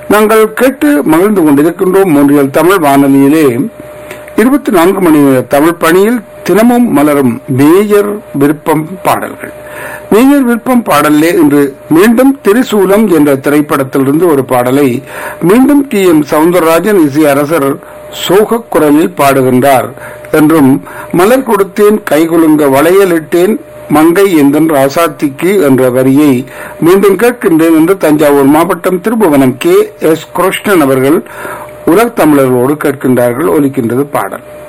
நாங்கள் கேட்டு மகிழ்ந்து கொண்டிருக்கின்றோம் மூன்றியல் தமிழ் வானொலியிலே இருபத்தி நான்கு மணி நேர தமிழ் பணியில் தினமும் மலரும் மேயர் விருப்பம் பாடல்கள் மேயர் விருப்பம் பாடலே இன்று மீண்டும் திரிசூலம் என்ற திரைப்படத்திலிருந்து ஒரு பாடலை மீண்டும் டி எம் சவுந்தரராஜன் இசை அரசர் சோகக் குரலில் பாடுகின்றார் என்றும் மலர் கொடுத்தேன் கைகுலுங்க வளையலிட்டேன் மங்கை எந்தன் ராசாத்திக்கு என்ற வரியை மீண்டும் கேட்கின்றேன் என்று தஞ்சாவூர் மாவட்டம் திருபுவனம் கே எஸ் கிருஷ்ணன் அவர்கள் உலகத் தமிழர்களோடு கேட்கின்றார்கள் ஒலிக்கின்றது பாடல்